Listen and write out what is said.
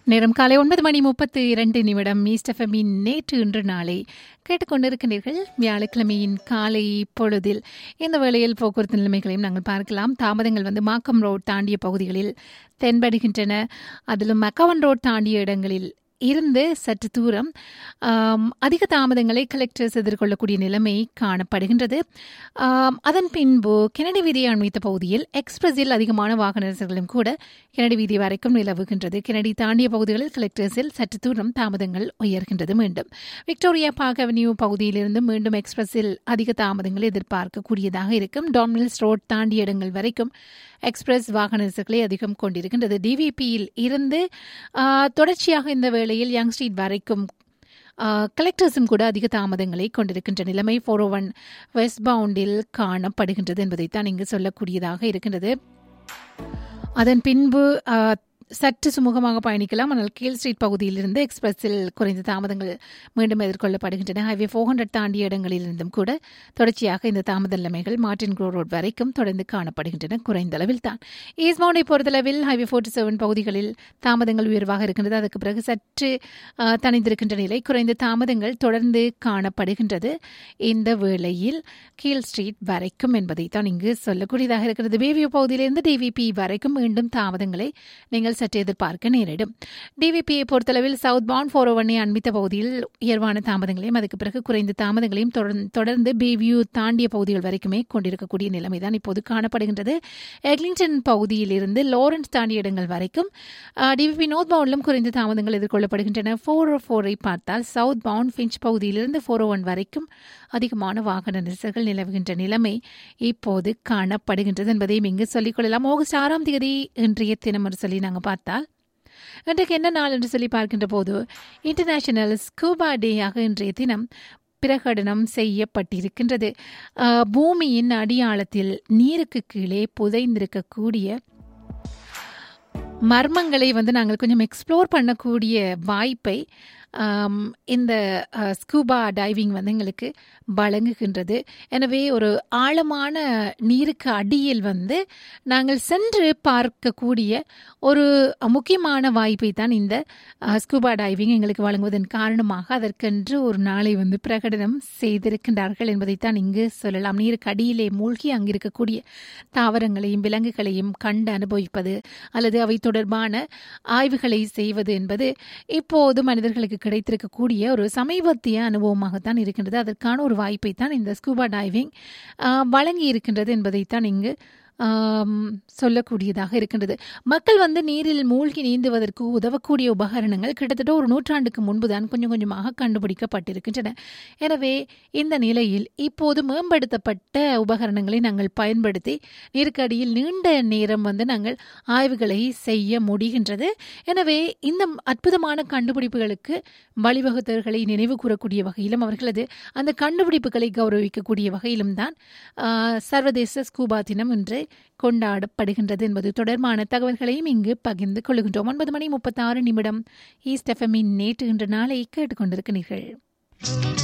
நேரம் காலை ஒன்பது மணி முப்பத்து இரண்டு நிமிடம் ஈஸ்டஃபமின் நேற்று இன்று நாளை கேட்டுக்கொண்டிருக்கின்றீர்கள் வியாழக்கிழமையின் காலை பொழுதில் இந்த வேளையில் போக்குவரத்து நிலைமைகளையும் நாங்கள் பார்க்கலாம் தாமதங்கள் வந்து மாக்கம் ரோட் தாண்டிய பகுதிகளில் தென்படுகின்றன அதிலும் மக்கவன் ரோட் தாண்டிய இடங்களில் இருந்து சற்று தூரம் ஆம், அதிக தாமதங்களை கலெக்டர்ஸ் எதிர்கொள்ளக்கூடிய நிலைமை காணப்படுகின்றது ஆம், அதன் பின்பு கெனடி வீதியை அண்மித்த பகுதியில் எக்ஸ்பிரஸில் அதிகமான வாகன நெரிசல்களும் கூட கெனடி வீதி வரைக்கும் நிலவுகின்றது கெனடி தாண்டிய பகுதிகளில் கலெக்டர்ஸில் சற்று தூரம் தாமதங்கள் உயர்கின்றது மீண்டும் விக்டோரியா பார்க் அவென்யூ பகுதியிலிருந்து மீண்டும் எக்ஸ்பிரஸில் அதிக தாமதங்கள் எதிர்பார்க்கக்கூடியதாக இருக்கும் டாமினல்ஸ் ரோட் தாண்டிய இடங்கள் வரைக்கும் எக்ஸ்பிரஸ் வாகன நெரிசல்களை அதிகம் கொண்டிருக்கின்றது டிவிபியில் இருந்து ஆ, தொடர்ச்சியாக இந்த வேளையில் யங் ஸ்ட்ரீட் வரைக்கும் கலெக்டர்ஸும் கூட அதிக தாமதங்களை கொண்டிருக்கின்ற நிலைமை ஃபோர் ஓ ஒன் வெஸ்ட் பவுண்டில் காணப்படுகின்றது என்பதைத்தான் இங்கு சொல்லக்கூடியதாக இருக்கின்றது அதன் பின்பு ஆ, சற்று சுமூகமாக பயணிக்கலாம் ஆனால் கீழ் ஸ்ட்ரீட் பகுதியிலிருந்து எக்ஸ்பிரஸில் குறைந்த தாமதங்கள் மீண்டும் எதிர்கொள்ளப்படுகின்றன ஹைவே ஃபோர் ஹண்ட்ரட் தாண்டிய இடங்களிலிருந்தும் கூட தொடர்ச்சியாக இந்த தாமத நிலைமைகள் மார்டின் க்ரோ ரோட் வரைக்கும் தொடர்ந்து காணப்படுகின்றன குறைந்த அளவில் தான் ஈஸ்மவுண்டை பொறுத்தளவில் ஹைவே ஃபோர்ட்டி செவன் பகுதிகளில் தாமதங்கள் உயர்வாக இருக்கின்றது அதற்கு பிறகு சற்று ஆ, தணிந்திருக்கின்ற நிலை குறைந்த தாமதங்கள் தொடர்ந்து காணப்படுகின்றது இந்த வேளையில் கீழ் ஸ்ட்ரீட் வரைக்கும் என்பதைத்தான் இங்கு சொல்லக்கூடியதாக இருக்கிறது பேவியூ பகுதியிலிருந்து டிவிபி வரைக்கும் மீண்டும் தாமதங்களை நீங்கள் சற்று எதிர்பார்க்க நேரிடும் டிவிபியை பொறுத்தளவில் சவுத் பவுண்ட் ஃபோர் ஒன்னை அண்மித்த பகுதியில் உயர்வான தாமதங்களையும் அதுக்கு பிறகு குறைந்த தாமதங்களையும் தொடர்ந்து தொடர்ந்து பேவியூ தாண்டிய பகுதிகள் வரைக்குமே கொண்டிருக்கக்கூடிய நிலைமைதான் இப்போது காணப்படுகின்றது எக்லிங்டன் பகுதியிலிருந்து லாரன்ஸ் தாண்டிய இடங்கள் வரைக்கும் டிவிபி நோர்த் பவுண்டிலும் குறைந்த தாமதங்கள் எதிர்கொள்ளப்படுகின்றன ஃபோர் ஓ ஃபோரை பார்த்தால் சவுத் பவுண்ட் ஃபின்ச் பகுதியிலிருந்து ஃபோர் ஒன் வரைக்கும் அதிகமான வாகன நெரிசல்கள் நிலவுகின்ற நிலைமை இப்போது காணப்படுகின்றது என்பதையும் இங்கு சொல்லிக்கொள்ளலாம் ஆகஸ்ட் ஆறாம் தேதி இன்றைய தினம் என்று சொல்லி நாங்கள் பார்த்தால் இன்றைக்கு என்ன நாள் என்று சொல்லி பார்க்கின்ற போது இன்டர்நேஷனல் ஸ்கூபா டேயாக இன்றைய தினம் பிரகடனம் செய்யப்பட்டிருக்கின்றது ஆஹ், பூமியின் அடியாழத்தில் நீருக்கு கீழே புதைந்திருக்கக்கூடிய மர்மங்களை வந்து நாங்கள் கொஞ்சம் எக்ஸ்ப்ளோர் பண்ணக்கூடிய வாய்ப்பை ஆம், இந்த ஸ்கூபா டைவிங் வந்து எங்களுக்கு வழங்குகின்றது எனவே ஒரு ஆழமான நீருக்கு அடியில் வந்து நாங்கள் சென்று பார்க்கக்கூடிய ஒரு முக்கியமான வாய்ப்பை தான் இந்த ஸ்கூபா டைவிங் எங்களுக்கு வழங்குவதன் காரணமாக அதற்கென்று ஒரு நாளை வந்து பிரகடனம் செய்திருக்கின்றார்கள் என்பதைத்தான் இங்கு சொல்லலாம் நீருக்கு அடியிலே மூழ்கி அங்கிருக்கக்கூடிய தாவரங்களையும் விலங்குகளையும் கண்டு அனுபவிப்பது அல்லது அவை தொடர்பான ஆய்வுகளை செய்வது என்பது இப்போது மனிதர்களுக்கு கிடைத்திருக்கக்கூடிய ஒரு சமீபத்திய அனுபவமாகத்தான் இருக்கின்றது அதற்கான ஒரு வாய்ப்பை தான் இந்த ஸ்கூபா டைவிங் வழங்கி இருக்கின்றது என்பதைத்தான் இங்கு ஆம், சொல்லக்கூடியதாக இருக்கின்றது மக்கள் வந்து நீரில் மூழ்கி நீந்துவதற்கு உதவக்கூடிய உபகரணங்கள் கிட்டத்தட்ட ஒரு நூற்றாண்டுக்கு முன்புதான் கொஞ்சம் கொஞ்சமாக கண்டுபிடிக்கப்பட்டிருக்கின்றன எனவே இந்த நிலையில் இப்போது மேம்படுத்தப்பட்ட உபகரணங்களை நாங்கள் பயன்படுத்தி நீருக்கடியில் நீண்ட நேரம் வந்து நாங்கள் ஆய்வுகளை செய்ய முடிகின்றது எனவே இந்த அற்புதமான கண்டுபிடிப்புகளுக்கு வழிவகுத்தவர்களை நினைவு கூறக்கூடிய வகையிலும் அவர்களது அந்த கண்டுபிடிப்புகளை கௌரவிக்கக்கூடிய வகையிலும் தான் ஆஹ், சர்வதேச ஸ்கூபா தினம் இன்று கொண்டாடப்படுகின்றது என்பது தொடர்பான தகவல்களையும் இங்கு பகிர்ந்து கொள்கின்றோம் ஒன்பது மணி முப்பத்தாறு நிமிடம் ஈஸ்ட் எஃப்எம்மின் நேற்று இன்று நாளை கேட்டுக்கொண்டிருக்கிறீர்கள்